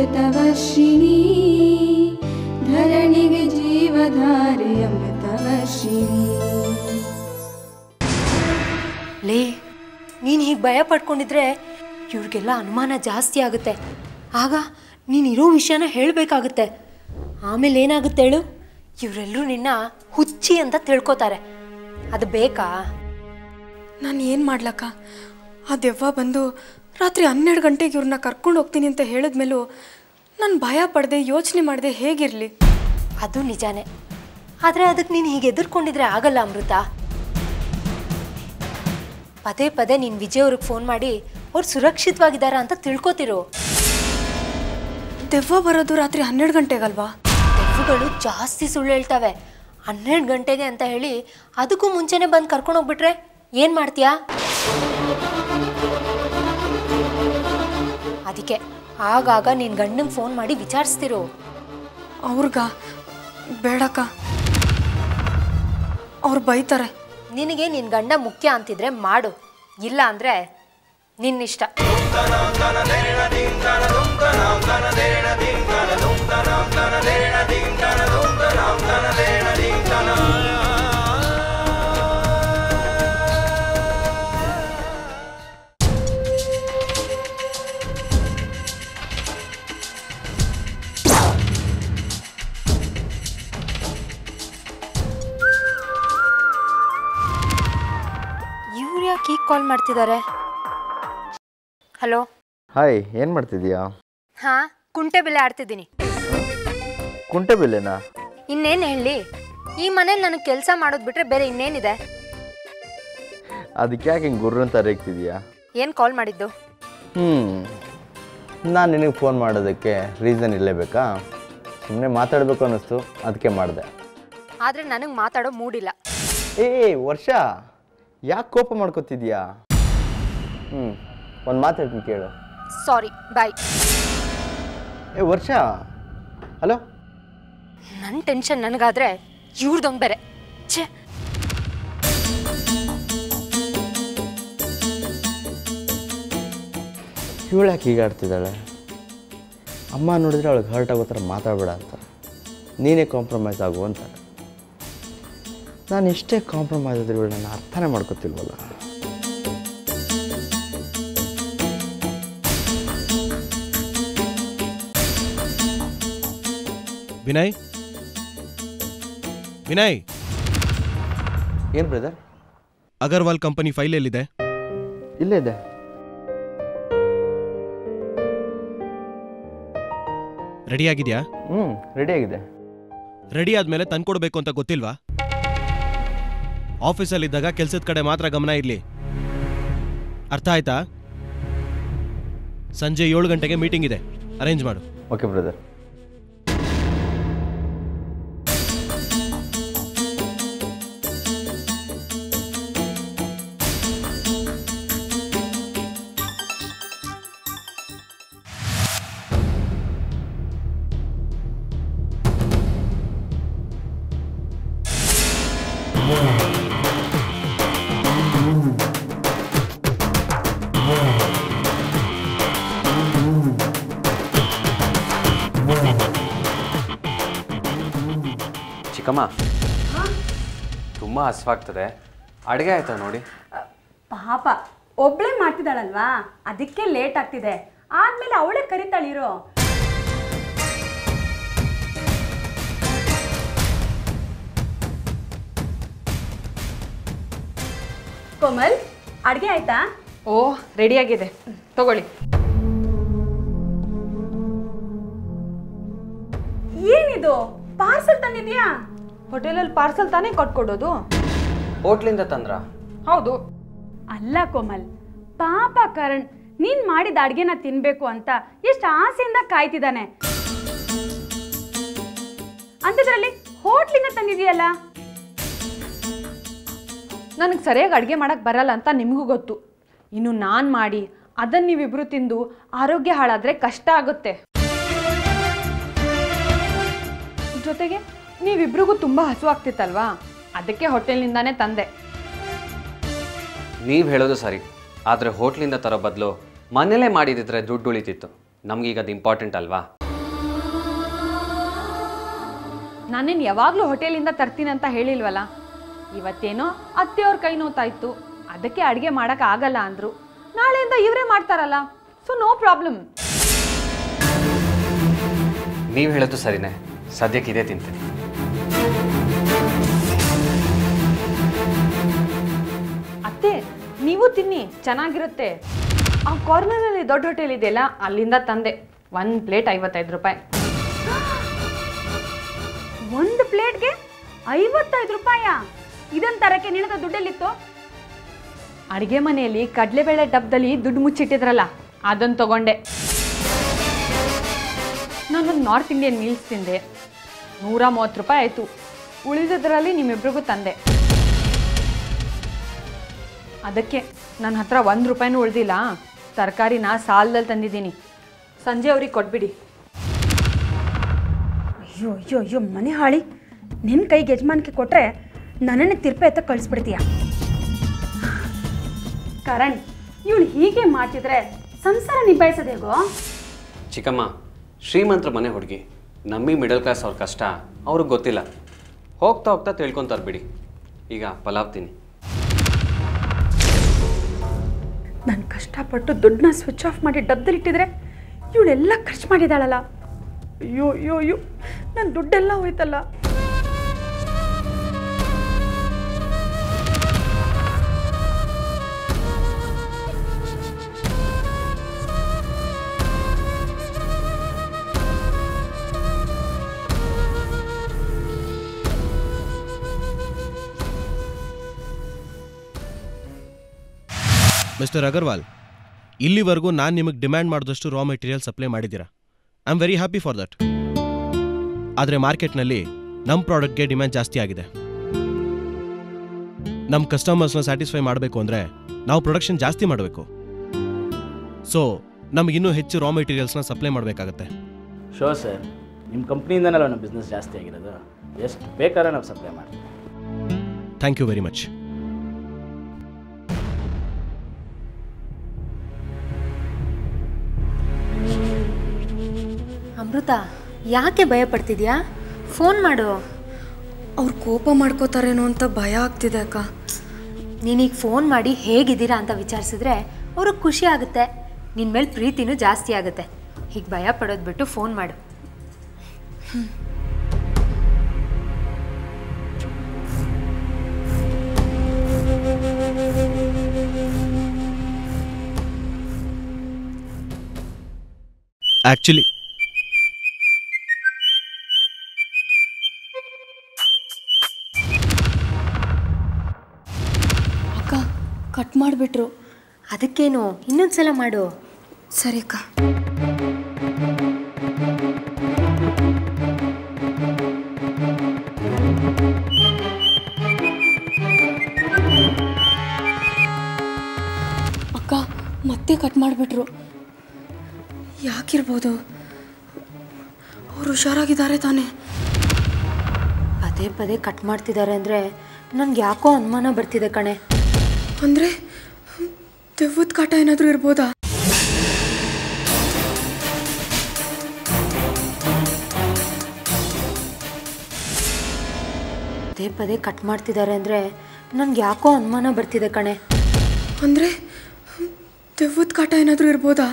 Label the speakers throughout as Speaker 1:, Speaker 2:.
Speaker 1: ಅಮೃತವರ್ಷಿಣಿ ಧರಣಿಗೆ ಜೀವಧಾರೆ ಅಮೃತವರ್ಷಿಣಿ
Speaker 2: ಲೇ ನೀನು ಹೀಗೆ ಭಯ ಪಡ್ಕೊಂಡಿದ್ರೆ ಇವ್ರಿಗೆಲ್ಲ ಅನುಮಾನ ಜಾಸ್ತಿ ಆಗುತ್ತೆ ಆಗ ನೀನು ಇರೋ ವಿಷಯನ ಹೇಳಬೇಕಾಗುತ್ತೆ ಆಮೇಲೆ ಏನಾಗುತ್ತೆ ಹೇಳು ಇವರೆಲ್ಲರೂ ನಿನ್ನ ಹುಚ್ಚಿ ಅಂತ ತಿಳ್ಕೊತಾರೆ ಅದು ಬೇಕಾ
Speaker 3: ನಾನು ಏನು ಮಾಡ್ಲಕ್ಕ ಆ ದೆವ್ವ ಬಂದು ರಾತ್ರಿ ಹನ್ನೆರಡು ಗಂಟೆಗೆ ಇವ್ರನ್ನ ಕರ್ಕೊಂಡು ಹೋಗ್ತೀನಿ ಅಂತ ಹೇಳಿದ್ಮೇಲೂ ನಾನು ಭಯ ಪಡದೆ ಯೋಚನೆ ಮಾಡದೆ ಹೇಗಿರಲಿ
Speaker 2: ಅದು ನಿಜಾನೇ ಆದರೆ ಅದಕ್ಕೆ ನೀನು ಹೀಗೆ ಎದುರ್ಕೊಂಡಿದ್ರೆ ಆಗಲ್ಲ ಅಮೃತ ಪದೇ ಪದೇ ನೀನು ವಿಜಯ್ ಅವ್ರಿಗೆ ಫೋನ್ ಮಾಡಿ ಅವ್ರು ಸುರಕ್ಷಿತವಾಗಿದ್ದಾರಾ ಅಂತ ತಿಳ್ಕೊತಿರು
Speaker 3: ದೆವ್ವ ಬರೋದು ರಾತ್ರಿ ಹನ್ನೆರಡು ಗಂಟೆಗಲ್ವಾ
Speaker 2: ದೆವ್ವಗಳು ಜಾಸ್ತಿ ಸುಳ್ಳು ಹೇಳ್ತವೆ ಹನ್ನೆರಡು ಗಂಟೆಗೆ ಅಂತ ಹೇಳಿ ಅದಕ್ಕೂ ಮುಂಚೆನೆ ಬಂದು ಕರ್ಕೊಂಡು ಹೋಗ್ಬಿಟ್ರೆ ಏನು ಮಾಡ್ತೀಯಾ ಅದಕ್ಕೆ ಆಗಾಗ ನಿನ್ನ ಗಂಡಂಗೆ ಫೋನ್ ಮಾಡಿ ವಿಚಾರಿಸ್ತಿರು
Speaker 3: ಅವ್ರಿಗ ಬೇಡಕ್ಕ ಅವ್ರು ಬೈತಾರೆ
Speaker 2: ನಿನಗೆ ನಿನ್ನ ಗಂಡ ಮುಖ್ಯ ಅಂತಿದ್ರೆ ಮಾಡು ಇಲ್ಲ ಅಂದರೆ ನಿನ್ನಿಷ್ಟ ಇವ್ರು ಯಾಕೆ ಈಗ ಕಾಲ್ ಮಾಡ್ತಿದ್ದಾರೆ ಹಲೋ
Speaker 4: ಹಾಯ್ ಏನು ಮಾಡ್ತಿದ್ದೀಯಾ
Speaker 2: ಹಾಂ ಕುಂಟೆ ಬೆಲೆ ಆಡ್ತಿದ್ದೀನಿ
Speaker 4: ಕುಂಟೆ ಬೆಲೆನಾ
Speaker 2: ಇನ್ನೇನು ಹೇಳಿ ಈ ಮನೇಲಿ ನನಗೆ ಕೆಲಸ ಮಾಡೋದು ಬಿಟ್ರೆ ಬೇರೆ ಇನ್ನೇನಿದೆ
Speaker 4: ಅದಕ್ಕೆ ಯಾಕೆ ಹಿಂಗೆ ಗುರ್ರು ಅಂತ ರೇಗ್ತಿದ್ಯಾ
Speaker 2: ಏನು ಕಾಲ್ ಮಾಡಿದ್ದು
Speaker 4: ಹ್ಞೂ ನಾನು ನಿನಗೆ ಫೋನ್ ಮಾಡೋದಕ್ಕೆ ರೀಸನ್ ಇರಲೇಬೇಕಾ ಸುಮ್ಮನೆ ಮಾತಾಡಬೇಕು ಅನ್ನಿಸ್ತು ಅದಕ್ಕೆ ಮಾಡಿದೆ
Speaker 2: ಆದರೆ ನನಗೆ ಮಾತಾಡೋ ಮೂಡಿಲ್ಲ
Speaker 4: ಏ ವರ್ಷ ಯಾಕೆ ಕೋಪ ಮಾಡ್ಕೋತಿದ್ಯಾ ಹ್ಞೂ ಒಂದು ಮಾತು ಹೇಳ್ತೀನಿ ಕೇಳು
Speaker 2: ಸಾರಿ ಬಾಯ್
Speaker 4: ಏ ವರ್ಷ ಹಲೋ
Speaker 2: ನನ್ನ ಟೆನ್ಷನ್ ನನಗಾದ್ರೆ ಇವ್ರದೊಂದು ಬೇರೆ ಛೇ
Speaker 4: ಇವಳು ಯಾಕೆ ಹೀಗೆ ಆಡ್ತಿದ್ದಾಳೆ ಅಮ್ಮ ನೋಡಿದ್ರೆ ಅವಳಿಗೆ ಹರ್ಟ್ ಆಗೋ ಥರ ಮಾತಾಡಬೇಡ ಅಂತಾರೆ ನೀನೇ ಕಾಂಪ್ರಮೈಸ್ ಆಗು ಅಂತಾರೆ ನಾನು ಎಷ್ಟೇ ಕಾಂಪ್ರಮೈಸ್ ಆದ್ರೆ ಇವಳು ನನ್ನ ಅರ್ಥನೇ ಮಾಡ್ಕೊತಿಲ್ವಲ್ಲ
Speaker 5: ವಿನಯ್ ವಿನಯ್
Speaker 4: ಏನು ಬ್ರದರ್
Speaker 5: ಅಗರ್ವಾಲ್ ಕಂಪನಿ ಫೈಲ್ ಎಲ್ಲಿದೆ
Speaker 4: ಇಲ್ಲೇ ಇದೆ
Speaker 5: ರೆಡಿ ಆಗಿದೆಯಾ
Speaker 4: ಹ್ಞೂ ರೆಡಿಯಾಗಿದೆ
Speaker 5: ರೆಡಿ ಆದ್ಮೇಲೆ ತಂದ್ಕೊಡ್ಬೇಕು ಅಂತ ಗೊತ್ತಿಲ್ವಾ ಆಫೀಸಲ್ಲಿದ್ದಾಗ ಕೆಲ್ಸದ ಕಡೆ ಮಾತ್ರ ಗಮನ ಇರಲಿ ಅರ್ಥ ಆಯ್ತಾ ಸಂಜೆ ಏಳು ಗಂಟೆಗೆ ಮೀಟಿಂಗ್ ಇದೆ ಅರೇಂಜ್ ಮಾಡು
Speaker 4: ಓಕೆ ಬ್ರದರ್
Speaker 6: ಚಿಕ್ಕಮ್ಮ ತುಂಬ ಹಸ್ವಾಗ್ತದೆ ಅಡುಗೆ ಆಯ್ತಾ ನೋಡಿ
Speaker 7: ಪಾಪ ಒಬ್ಳೇ ಮಾಡ್ತಿದ್ದಾಳಲ್ವಾ ಅದಕ್ಕೆ ಲೇಟ್ ಆಗ್ತಿದೆ ಆದ್ಮೇಲೆ ಅವಳೇ ಕರಿತಾಳಿರೋ ಕೋಮಲ್ ಅಡ್ಗೆ ಆಯ್ತಾ
Speaker 3: ಓ ರೆಡಿಯಾಗಿದೆ ತಗೊಳ್ಳಿ
Speaker 7: ಏನಿದು ಪಾರ್ಸಲ್ ತಂದಿದ್ಯಾ
Speaker 3: ಹೋಟೆಲಲ್ಲಿ ಪಾರ್ಸಲ್ ತಾನೇ ಕೊಟ್ಕೊಡೋದು
Speaker 6: ಹೋಟ್ಲಿಂದ ತಂದ್ರ
Speaker 3: ಹೌದು
Speaker 7: ಅಲ್ಲ ಕೋಮಲ್ ಪಾಪ ಕರಣ್ ನೀನ್ ಮಾಡಿದ ಅಡ್ಗೆನ ತಿನ್ಬೇಕು ಅಂತ ಎಷ್ಟು ಆಸೆಯಿಂದ ಕಾಯ್ತಿದ್ದಾನೆ ಅಂಥದ್ರಲ್ಲಿ ಹೋಟ್ಲಿಂದ ತಂದಿದ್ಯಲ್ಲ
Speaker 3: ನನಗೆ ಸರಿಯಾಗಿ ಅಡುಗೆ ಮಾಡಕ್ಕೆ ಬರಲ್ಲ ಅಂತ ನಿಮಗೂ ಗೊತ್ತು ಇನ್ನು ನಾನು ಮಾಡಿ ಅದನ್ನು ನೀವಿಬ್ರು ತಿಂದು ಆರೋಗ್ಯ ಹಾಳಾದರೆ ಕಷ್ಟ ಆಗುತ್ತೆ ಜೊತೆಗೆ ನೀವಿಬ್ರಿಗೂ ತುಂಬ ಹಸು ಆಗ್ತಿತ್ತಲ್ವಾ ಅದಕ್ಕೆ ಹೋಟೆಲ್ನಿಂದಾನೇ ತಂದೆ
Speaker 6: ನೀವು ಹೇಳೋದು ಸರಿ ಆದರೆ ಹೋಟ್ಲಿಂದ ತರೋ ಬದಲು ಮನೇಲೇ ಮಾಡಿದಿದ್ರೆ ದುಡ್ಡು ಉಳಿತಿತ್ತು ನಮಗೀಗ ಅದು ಇಂಪಾರ್ಟೆಂಟ್ ಅಲ್ವಾ
Speaker 7: ನಾನೇನು ಯಾವಾಗಲೂ ಹೋಟೆಲಿಂದ ತರ್ತೀನಿ ಅಂತ ಹೇಳಿಲ್ವಲ್ಲ ಇವತ್ತೇನೋ ಅತ್ತೆಯವ್ರ ಕೈ ನೋತಾಯ್ತು ಅದಕ್ಕೆ ಅಡುಗೆ ಮಾಡೋಕೆ ಆಗಲ್ಲ ಅಂದರು ನಾಳೆಯಿಂದ ಇವರೇ ಮಾಡ್ತಾರಲ್ಲ ಸೊ ನೋ ಪ್ರಾಬ್ಲಮ್
Speaker 6: ನೀವು ಹೇಳೋದು ಸರಿನೇ ಸದ್ಯಕ್ಕೆ ಇದೇ ತಿಂತೀನಿ
Speaker 7: ಅತ್ತೆ ನೀವು ತಿನ್ನಿ ಚೆನ್ನಾಗಿರುತ್ತೆ ಆ ಕಾರ್ನರಲ್ಲಿ ದೊಡ್ಡ ಹೋಟೆಲ್ ಇದೆಯಲ್ಲ ಅಲ್ಲಿಂದ ತಂದೆ ಒಂದು ಪ್ಲೇಟ್ ಐವತ್ತೈದು ರೂಪಾಯಿ ಒಂದು ಪ್ಲೇಟ್ಗೆ ಐವತ್ತೈದು ರೂಪಾಯ ಇದನ್ನ ತರಕ್ಕೆ ನಿನಗೆ ದುಡ್ಡಲ್ಲಿತ್ತು ಅಡುಗೆ ಮನೆಯಲ್ಲಿ ಕಡಲೆಬೇಳೆ ಡಬ್ಬದಲ್ಲಿ ದುಡ್ಡು ಮುಚ್ಚಿಟ್ಟಿದ್ರಲ್ಲ ಅದನ್ನು ತಗೊಂಡೆ ನಾನೊಂದು ನಾರ್ತ್ ಇಂಡಿಯನ್ ಮೀಲ್ಸ್ ತಿಂದೆ ನೂರ ಮೂವತ್ತು ರೂಪಾಯಿ ಆಯಿತು ಉಳಿದಿದ್ರಲ್ಲಿ ನಿಮ್ಮಿಬ್ರಿಗೂ ತಂದೆ ಅದಕ್ಕೆ ನನ್ನ ಹತ್ರ ಒಂದು ರೂಪಾಯಿನೂ ಉಳಿದಿಲ್ಲ ತರಕಾರಿನ ಸಾಲದಲ್ಲಿ ತಂದಿದ್ದೀನಿ ಸಂಜೆ ಅವ್ರಿಗೆ ಕೊಟ್ಬಿಡಿ
Speaker 8: ಅಯ್ಯೋ ಅಯ್ಯೋ ಅಯ್ಯೋ ಮನೆ ಹಾಳಿ ನಿನ್ನ ಕೈಗೆ ಯಜಮಾನಿಕೆ ಕೊಟ್ಟರೆ ನನ್ನನ್ನೇ ತಿರ್ಪೆ ಎತ್ತ ಕಳಿಸ್ಬಿಡ್ತೀಯ
Speaker 7: ಕರಣ್ ಇವಳು ಹೀಗೆ ಮಾಡ್ತಿದ್ರೆ ಸಂಸಾರ ನಿಭಾಯಿಸೋದು ಹೇಗೋ
Speaker 6: ಚಿಕ್ಕಮ್ಮ ಶ್ರೀಮಂತರ ಮನೆ ಹುಡುಗಿ ನಮ್ಮಿ ಮಿಡಲ್ ಕ್ಲಾಸ್ ಅವ್ರ ಕಷ್ಟ ಅವ್ರಿಗೆ ಗೊತ್ತಿಲ್ಲ ಹೋಗ್ತಾ ಹೋಗ್ತಾ ತಿಳ್ಕೊತಾರೆ ಬಿಡಿ ಈಗ ಪಲಾವ್ ತಿನ್ನಿ
Speaker 8: ನಾನು ಕಷ್ಟಪಟ್ಟು ದುಡ್ಡನ್ನ ಸ್ವಿಚ್ ಆಫ್ ಮಾಡಿ ಡಬ್ಬದಲ್ಲಿ ಇಟ್ಟಿದ್ರೆ ಇವಳೆಲ್ಲ ಖರ್ಚು ಮಾಡಿದಾಳಲ್ಲ ಅಯ್ಯೋ ಅಯ್ಯೋ ಅಯ್ಯೋ ನನ್ನ ದುಡ್ಡೆಲ್ಲ ಹೋಯ್ತಲ್ಲ
Speaker 5: ಮಿಸ್ಟರ್ ಅಗರ್ವಾಲ್ ಇಲ್ಲಿವರೆಗೂ ನಾನು ನಿಮಗೆ ಡಿಮ್ಯಾಂಡ್ ಮಾಡಿದಷ್ಟು ರಾ ಮೆಟೀರಿಯಲ್ ಸಪ್ಲೈ ಮಾಡಿದ್ದೀರಾ I am very happy for that ಆದರೆ ಮಾರ್ಕೆಟ್ನಲ್ಲಿ ನಮ್ಮ ಪ್ರಾಡಕ್ಟ್ಗೆ ಡಿಮ್ಯಾಂಡ್ ಜಾಸ್ತಿ ಆಗಿದೆ ನಮ್ಮ ಕಸ್ಟಮರ್ಸ್ನ ಸ್ಯಾಟಿಸ್ಫೈ ಮಾಡಬೇಕು ಅಂದರೆ ನಾವು ಪ್ರೊಡಕ್ಷನ್ ಜಾಸ್ತಿ ಮಾಡಬೇಕು ಸೊ ನಮಗಿನ್ನೂ ಹೆಚ್ಚು ರಾ ಮೆಟೀರಿಯಲ್ಸ್ನ ಸಪ್ಲೈ ಮಾಡಬೇಕಾಗತ್ತೆ
Speaker 9: ಶೋ ಸರ್ ನಿಮ್ಮ ಕಂಪ್ನಿಯಿಂದನಲ್ಲ ನಮ್ಮ ಬಿಸ್ನೆಸ್ ಜಾಸ್ತಿ ಆಗಿರೋದು ಎಷ್ಟು ಬೇಕಾದ್ರೆ ನಾವು ಸಪ್ಲೈ ಮಾಡ್ತೀವಿ
Speaker 5: thank you very much
Speaker 2: Amrita ಯಾಕೆ ಭಯ ಪಡ್ತಿದ್ಯಾ ಫೋನ್ ಮಾಡು
Speaker 3: ಅವ್ರು ಕೋಪ ಮಾಡ್ಕೋತಾರೇನೋ ಅಂತ ಭಯ ಆಗ್ತಿದೆ ಅಕ್ಕ
Speaker 2: ನೀನೀಗ ಫೋನ್ ಮಾಡಿ ಹೇಗಿದ್ದೀರಾ ಅಂತ ವಿಚಾರಿಸಿದ್ರೆ ಅವ್ರಿಗೆ ಖುಷಿ ಆಗುತ್ತೆ ನಿನ್ನ ಮೇಲೆ ಪ್ರೀತಿನೂ ಜಾಸ್ತಿ ಆಗುತ್ತೆ ಹೀಗೆ ಭಯ ಪಡೋದು ಬಿಟ್ಟು ಫೋನ್ ಮಾಡು
Speaker 5: ಆ್ಯಕ್ಚುಲಿ
Speaker 3: ಅಕ್ಕ ಕಟ್ ಮಾಡಿಬಿಟ್ರು
Speaker 2: ಅದಕ್ಕೇನು ಇನ್ನೊಂದ್ಸಲ ಮಾಡು
Speaker 3: ಸರಿ ಅಕ್ಕ ಅಕ್ಕ ಮತ್ತೆ ಕಟ್ ಮಾಡಿಬಿಟ್ರು ಯಾಕಿರ್ಬೋದು ಅವ್ರು ಹುಷಾರಾಗಿದ್ದಾರೆ ತಾನೇ
Speaker 2: ಪದೇ ಪದೇ ಕಟ್ ಮಾಡ್ತಿದ್ದಾರೆ ಅಂದರೆ ನನಗೆ ಯಾಕೋ ಅನುಮಾನ ಬರ್ತಿದೆ ಕಣೆ
Speaker 3: ಅಂದರೆ ದೆವ್ವದ ಕಾಟ ಏನಾದರೂ ಇರ್ಬೋದಾ
Speaker 2: ಪದೇ ಪದೇ ಕಟ್ ಮಾಡ್ತಿದ್ದಾರೆ ಅಂದರೆ ನನಗೆ ಯಾಕೋ ಅನುಮಾನ ಬರ್ತಿದೆ ಕಣೆ
Speaker 3: ಅಂದರೆ ದೆವ್ವದ ಕಾಟ ಏನಾದರೂ ಇರ್ಬೋದಾ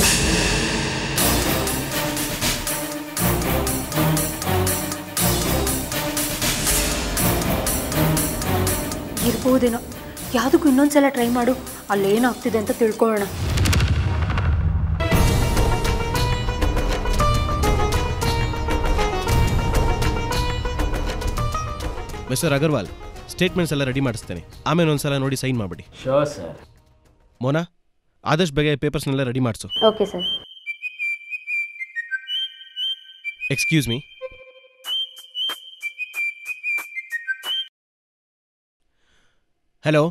Speaker 2: ಇರ್ಬೋದೇನೋ ಯಾವುದಕ್ಕೂ ಇನ್ನೊಂದ್ಸಲ ಟ್ರೈ ಮಾಡು ಅಲ್ಲೇನಾಗ್ತಿದೆ ಅಂತ ತಿಳ್ಕೊಳ್ಳೋಣ
Speaker 5: ಮಿಸ್ಟರ್ ಅಗರ್ವಾಲ್ ಸ್ಟೇಟ್ಮೆಂಟ್ಸ್ ಎಲ್ಲ ರೆಡಿ ಮಾಡಿಸ್ತೇನೆ ಆಮೇಲೆ ಒಂದ್ಸಲ ನೋಡಿ ಸೈನ್ ಮಾಡಿಬಿಡಿ
Speaker 9: ಶೋ ಸರ್
Speaker 5: ಮೋನಾ ಆದಷ್ಟು ಬೇಗ ಪೇಪರ್ಸ್ನೆಲ್ಲ ರೆಡಿ ಮಾಡಿಸು
Speaker 2: okay sir
Speaker 5: excuse me hello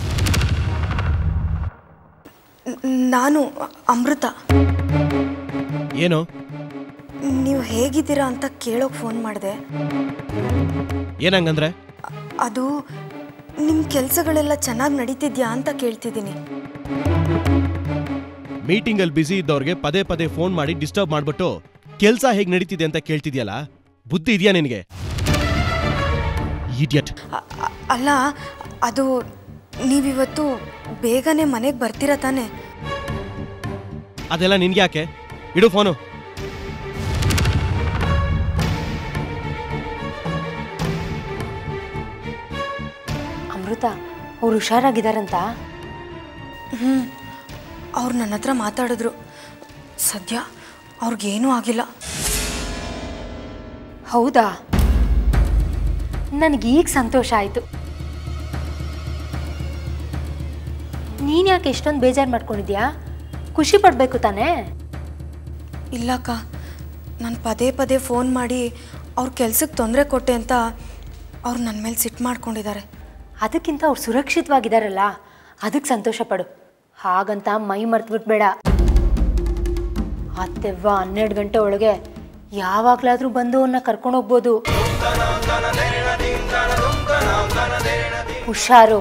Speaker 3: ನಾನು ಅಮೃತ
Speaker 5: ಏನು
Speaker 3: ನೀವು ಹೇಗಿದ್ದೀರಾ ಅಂತ ಕೇಳೋಕೆ ಫೋನ್ ಮಾಡಿದೆ
Speaker 5: ಏನಂಗಂದ್ರೆ
Speaker 3: ಅದು ನಿಮ್ಮ ಕೆಲಸಗಳೆಲ್ಲ ಚೆನ್ನಾಗಿ ನಡೀತಿದ್ಯಾ ಅಂತ ಕೇಳ್ತಿದ್ದೀನಿ
Speaker 5: ಮೀಟಿಂಗಲ್ಲಿ ಬ್ಯುಸಿ ಇದ್ದವ್ರಿಗೆ ಪದೇ ಪದೇ ಫೋನ್ ಮಾಡಿ ಡಿಸ್ಟರ್ಬ್ ಮಾಡ್ಬಿಟ್ಟು ಕೆಲಸ ಹೇಗೆ ನಡೀತಿದೆ ಅಂತ ಕೇಳ್ತಿದ್ಯಲ್ಲ ಬುದ್ಧಿ ಇದೆಯಾ ನಿನಗೆ ಇಡಿಯಟ್
Speaker 3: ಅ- ಅ- ಅಲ್ಲ ಅದು ನೀವಿವತ್ತು ಬೇಗನೆ ಮನೆಗೆ ಬರ್ತೀರಾ ತಾನೆ
Speaker 5: ಅದೆಲ್ಲ ನಿನ್ಗೆ ಯಾಕೆ ಇಡು ಫೋನು
Speaker 2: ಅಮೃತ ಅವ್ರು ಹುಷಾರಾಗಿದ್ದಾರಂತ
Speaker 3: ಹ್ಞೂ ಅವ್ರು ನನ್ನ ಹತ್ರ ಮಾತಾಡಿದ್ರು ಸದ್ಯ ಅವ್ರಿಗೇನೂ ಆಗಿಲ್ಲ
Speaker 2: ಹೌದಾ ನನಗೀಗ ಸಂತೋಷ ಆಯಿತು ನೀನು ಯಾಕೆ ಎಷ್ಟೊಂದು ಬೇಜಾರು ಮಾಡ್ಕೊಂಡಿದ್ಯಾ ಖುಷಿ ಪಡಬೇಕು ತಾನೇ
Speaker 3: ಇಲ್ಲಕ್ಕ ನಾನು ಪದೇ ಪದೇ ಫೋನ್ ಮಾಡಿ ಅವ್ರ ಕೆಲ್ಸಕ್ಕೆ ತೊಂದರೆ ಕೊಟ್ಟೆ ಅಂತ ಅವ್ರು ನನ್ನ ಮೇಲೆ ಸಿಟ್ಟು ಮಾಡ್ಕೊಂಡಿದ್ದಾರೆ
Speaker 2: ಅದಕ್ಕಿಂತ ಅವ್ರು ಸುರಕ್ಷಿತವಾಗಿದ್ದಾರಲ್ಲ ಅದಕ್ಕೆ ಸಂತೋಷ ಪಡು ಹಾಗಂತ ಮೈ ಮರ್ತ್ಬಿಟ್ಬೇಡ ಅತ್ತೆವ್ವ ಹನ್ನೆರಡು ಗಂಟೆ ಒಳಗೆ ಯಾವಾಗಲಾದರೂ ಬಂದು ಅವನ್ನ ಕರ್ಕೊಂಡು ಹೋಗ್ಬೋದು ಹುಷಾರು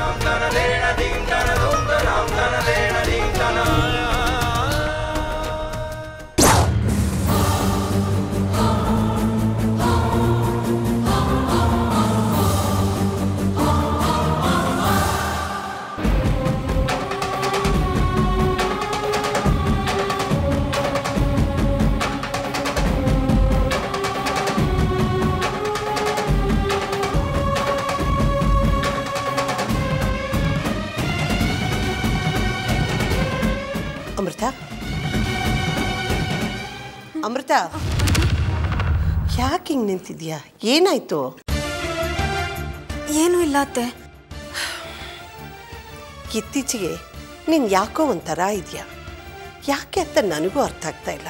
Speaker 10: ಅಮೃತ ಅಮೃತ ಯಾಕೆ ಹಿಂಗೆ ನಿಂತಿದ್ಯಾ ಏನಾಯ್ತು
Speaker 3: ಏನೂ ಇಲ್ಲ ಅತ್ತೆ
Speaker 10: ಇತ್ತೀಚೆಗೆ ನೀನು ಯಾಕೋ ಒಂಥರ ಇದೆಯಾ ಯಾಕೆ ಅಂತ ನನಗೂ ಅರ್ಥ ಆಗ್ತಾ ಇಲ್ಲ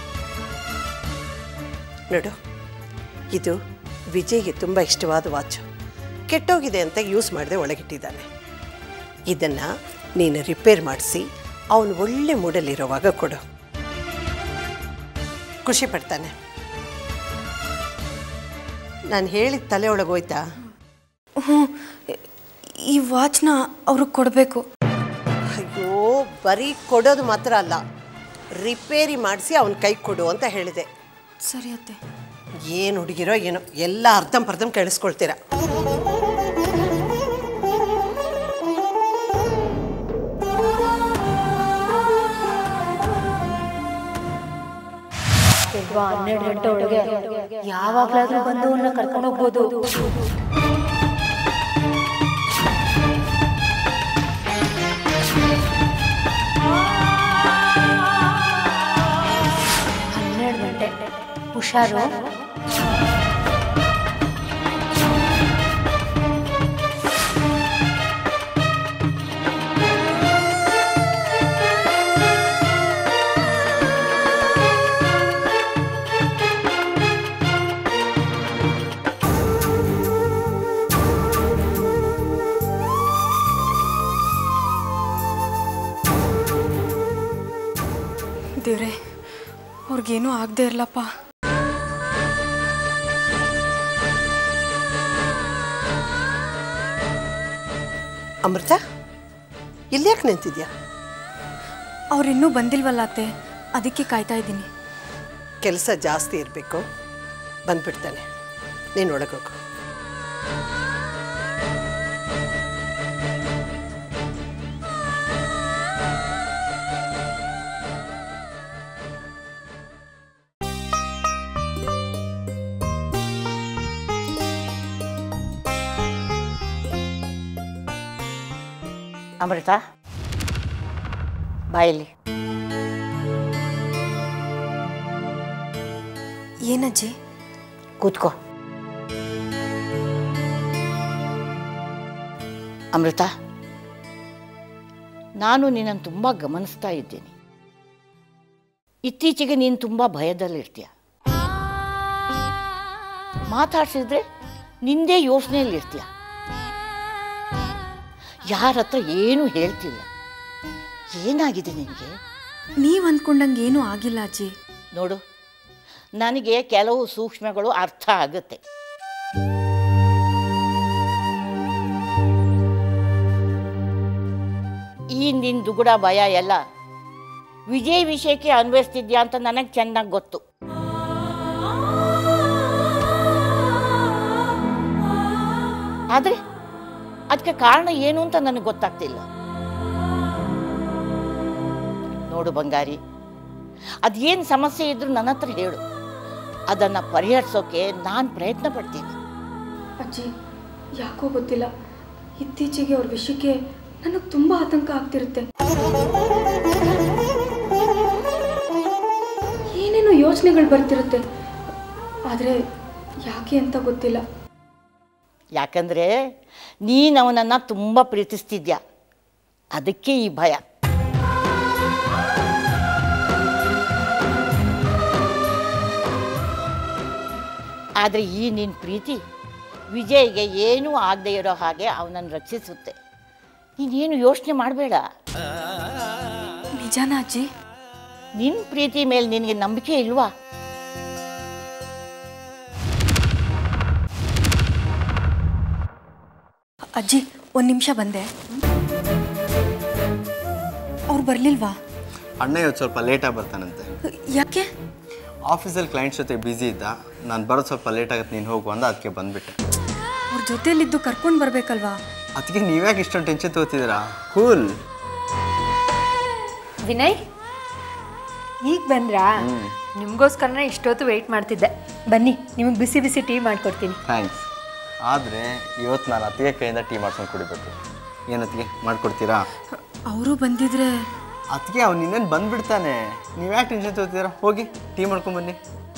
Speaker 10: ನೋಡು ಇದು ವಿಜಯ್ಗೆ ತುಂಬ ಇಷ್ಟವಾದ ವಾಚು ಕೆಟ್ಟೋಗಿದೆ ಅಂತ ಯೂಸ್ ಮಾಡದೆ ಒಳಗಿಟ್ಟಿದ್ದಾನೆ ಇದನ್ನು ನೀನು ರಿಪೇರ್ ಮಾಡಿಸಿ ಅವನು ಒಳ್ಳೆ ಮೂಡಲ್ಲಿರೋವಾಗ ಕೊಡು ಖುಷಿ ಪಡ್ತಾನೆ ನಾನು ಹೇಳಿದ ತಲೆ ಒಳಗೆ ಹೋಯ್ತಾ
Speaker 3: ಹ್ಞೂ ಈ ವಾಚ್ನ ಅವ್ರಿಗೆ ಕೊಡಬೇಕು
Speaker 10: ಅಯ್ಯೋ ಬರೀ ಕೊಡೋದು ಮಾತ್ರ ಅಲ್ಲ ರಿಪೇರಿ ಮಾಡಿಸಿ ಅವನ ಕೈ ಕೊಡು ಅಂತ ಹೇಳಿದೆ
Speaker 3: ಸರಿ ಅತ್ತೆ
Speaker 10: ಏನು ಹುಡುಗಿರೋ ಏನೋ ಎಲ್ಲ ಅರ್ಧಂಪರ್ಧಂ ಕೇಳಿಸ್ಕೊಳ್ತೀರ
Speaker 2: ಅತ್ತೆವ್ವ ಹನ್ನೆರಡು ಗಂಟೆ ಒಳಗೆ ಯಾವಾಗಲಾದರೂ ಬಂದು ಅವನ್ನ ಕರ್ಕೊಂಡು ಹೋಗ್ಬೋದು ಹನ್ನೆರಡು ಗಂಟೆ ಹುಷಾರು
Speaker 3: ದೇವ್ರೆ ಅವ್ರಿಗೇನೂ ಆಗದೆ ಇರಲಪ್ಪ
Speaker 10: ಅಮೃತ ಇಲ್ಯಾಕೆ ನಿಂತಿದ್ಯಾ
Speaker 3: ಅವ್ರಿನ್ನೂ ಬಂದಿಲ್ವಲ್ಲ ಅತ್ತೆ ಅದಕ್ಕೆ ಕಾಯ್ತಾ ಇದ್ದೀನಿ
Speaker 10: ಕೆಲಸ ಜಾಸ್ತಿ ಇರಬೇಕು ಬಂದ್ಬಿಡ್ತಾನೆ ನೀನು ಒಳಗೋಗು
Speaker 11: ಅಮೃತ ಬಾಯಲ್ಲಿ
Speaker 3: ಏನಜ್ಜಿ
Speaker 11: ಕೂತ್ಕೋ ಅಮೃತ ನಾನು ನಿನ್ನನ್ನು ತುಂಬ ಗಮನಿಸ್ತಾ ಇದ್ದೀನಿ ಇತ್ತೀಚೆಗೆ ನೀನು ತುಂಬ ಭಯದಲ್ಲಿರ್ತೀಯ ಮಾತಾಡ್ಸಿದ್ರೆ ನಿಂದೇ ಯೋಚನೆಯಲ್ಲಿರ್ತೀಯ ಯಾರ ಹತ್ರ ಏನೂ ಹೇಳ್ತಿಲ್ಲ ಏನಾಗಿದೆ ನಿನಗೆ
Speaker 3: ನೀವು ಅಂದ್ಕೊಂಡಂಗೆ ಏನೂ ಆಗಿಲ್ಲ ಅಜ್ಜಿ
Speaker 11: ನೋಡು ನನಗೆ ಕೆಲವು ಸೂಕ್ಷ್ಮಗಳು ಅರ್ಥ ಆಗುತ್ತೆ ಈ ನಿನ್ನ ದುಗುಡ ಭಯ ಎಲ್ಲ ವಿಜಯ್ ವಿಷಯಕ್ಕೆ ಅನ್ವಯಿಸ್ತಿದ್ಯಾ ಅಂತ ನನಗೆ ಚೆನ್ನಾಗಿ ಗೊತ್ತು ಆದರೆ ಅದಕ್ಕೆ ಕಾರಣ ಏನು ಅಂತ ನನಗೆ ಗೊತ್ತಾಗ್ತಿಲ್ಲ ನೋಡು ಬಂಗಾರಿ ಅದೇನು ಸಮಸ್ಯೆ ಇದ್ರೂ ನನ್ನ ಹತ್ರ ಹೇಳು ಅದನ್ನು ಪರಿಹರಿಸೋಕೆ ನಾನು ಪ್ರಯತ್ನ ಪಡ್ತೀನಿ
Speaker 3: ಅಜ್ಜಿ ಯಾಕೋ ಗೊತ್ತಿಲ್ಲ ಇತ್ತೀಚೆಗೆ ಅವ್ರ ವಿಷಯಕ್ಕೆ ನನಗೆ ತುಂಬ ಆತಂಕ ಆಗ್ತಿರುತ್ತೆ ಏನೇನೋ ಯೋಚನೆಗಳು ಬರ್ತಿರುತ್ತೆ ಆದರೆ ಯಾಕೆ ಅಂತ ಗೊತ್ತಿಲ್ಲ
Speaker 11: ಯಾಕಂದರೆ ನೀನು ಅವನನ್ನು ತುಂಬ ಪ್ರೀತಿಸ್ತಿದ್ಯಾ ಅದಕ್ಕೆ ಈ ಭಯ ಆದರೆ ಈ ನಿನ್ನ ಪ್ರೀತಿ ವಿಜಯ್ಗೆ ಏನೂ ಆಗದೆ ಇರೋ ಹಾಗೆ ಅವನನ್ನು ರಕ್ಷಿಸುತ್ತೆ ನೀನೇನು ಯೋಚನೆ ಮಾಡಬೇಡ
Speaker 3: ನಿಜಾನ ಅಜ್ಜಿ
Speaker 11: ನಿನ್ನ ಪ್ರೀತಿ ಮೇಲೆ ನಿನಗೆ ನಂಬಿಕೆ ಇಲ್ವಾ
Speaker 3: ಅಜ್ಜಿ ಒಂದು ನಿಮಿಷ ಬಂದೆ ಅವ್ರು ಬರಲಿಲ್ವಾ
Speaker 4: ಅಣ್ಣ ಇವತ್ತು ಸ್ವಲ್ಪ ಲೇಟಾಗಿ ಬರ್ತಾನಂತೆ
Speaker 3: ಯಾಕೆ
Speaker 4: ಆಫೀಸಲ್ಲಿ ಕ್ಲೈಂಟ್ಸ್ ಜೊತೆ ಬ್ಯುಸಿ ಇದ್ದ ನಾನು ಬರೋದು ಸ್ವಲ್ಪ ಲೇಟ್ ಆಗುತ್ತೆ ನೀನು ಹೋಗು ಅಂದ ಅದಕ್ಕೆ ಬಂದುಬಿಟ್ಟೆ
Speaker 3: ಅವ್ರ ಜೊತೆಯಲ್ಲಿದ್ದು ಕರ್ಕೊಂಡು ಬರಬೇಕಲ್ವಾ
Speaker 4: ಅದಕ್ಕೆ ನೀವ್ಯಾಕೆ ಇಷ್ಟೊಂದು ಟೆನ್ಷನ್ ತಗೋತಿದ್ದೀರಾ ಕೂಲ್
Speaker 2: ವಿನಯ್ ಈಗ ಬಂದ್ರಾ ನಿಮಗೋಸ್ಕರನೇ ಇಷ್ಟೊತ್ತು ವೆಯ್ಟ್ ಮಾಡ್ತಿದ್ದೆ ಬನ್ನಿ ನಿಮಗೆ ಬಿಸಿ ಬಿಸಿ ಟೀ ಮಾಡಿಕೊಡ್ತೀನಿ
Speaker 4: ಥ್ಯಾಂಕ್ಸ್ ಆದರೆ ಇವತ್ತು ನಾನು ಅತ್ತಿಗೆ ಕೈಯಿಂದ ಟೀ ಮಾಡ್ಕೊಂಡು ಕುಡಿಬೇಕು ಏನತ್ತಿಗೆ ಮಾಡ್ಕೊಡ್ತೀರಾ
Speaker 3: ಅವರು ಬಂದಿದ್ರೆ
Speaker 4: ಅದಕ್ಕೆ ಅವ್ನು ಇನ್ನೇನು ಬಂದ್ಬಿಡ್ತಾನೆ ನೀವು ಯಾಕೆ ಟೆನ್ಷನ್ ತಗೋತಿದ್ದೀರಾ ಹೋಗಿ ಟೀ ಮಾಡ್ಕೊಂಬನ್ನಿ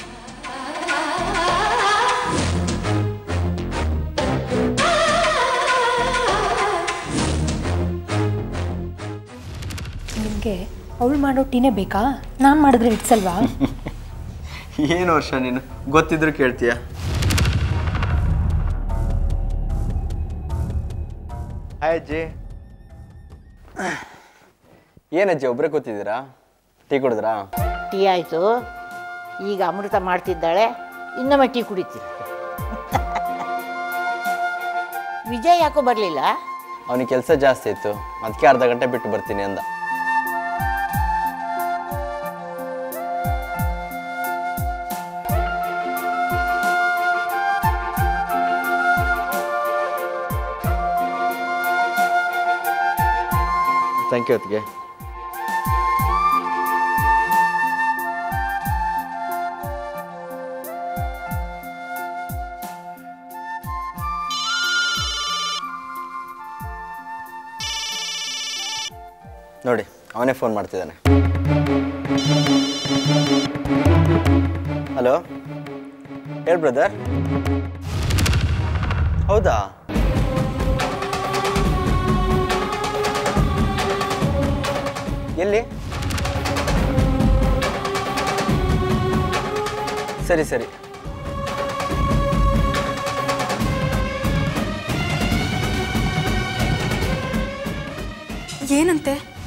Speaker 2: ನಿಮಗೆ ಅವಳು ಮಾಡೋ ಟೀನೇ ಬೇಕಾ ನಾನು ಮಾಡಿದ್ರೆ ಇಡ್ಸಲ್ವಾ
Speaker 4: ಏನು ವರ್ಷ ನೀನು ಗೊತ್ತಿದ್ರು ಕೇಳ್ತೀಯ ಹಾಯ್ ಅಜ್ಜಿ ಏನಜ್ಜಿ ಒಬ್ಬರೇ ಕೂತಿದ್ದೀರಾ ಟೀ ಕುಡಿದ್ರಾ
Speaker 11: ಟೀ ಆಯಿತು ಈಗ ಅಮೃತ ಮಾಡ್ತಿದ್ದಾಳೆ ಇನ್ನೊಮ್ಮೆ ಟೀ ಕುಡಿತೀನಿ ವಿಜಯ್ ಯಾಕೋ ಬರಲಿಲ್ಲ
Speaker 4: ಅವನಿಗೆ ಕೆಲಸ ಜಾಸ್ತಿ ಇತ್ತು ಅದಕ್ಕೆ ಅರ್ಧ ಗಂಟೆ ಬಿಟ್ಟು ಬರ್ತೀನಿ ಅಂದ ಥ್ಯಾಂಕ್ ಯು ಅದಕ್ಕೆ ನೋಡಿ ಅವನೇ ಫೋನ್ ಮಾಡ್ತಿದ್ದಾನೆ ಹಲೋ ಹೇಳಿ ಬ್ರದರ್ ಹೌದಾ ಎಲ್ಲಿ ಸರಿ ಸರಿ
Speaker 3: ಏನಂತೆ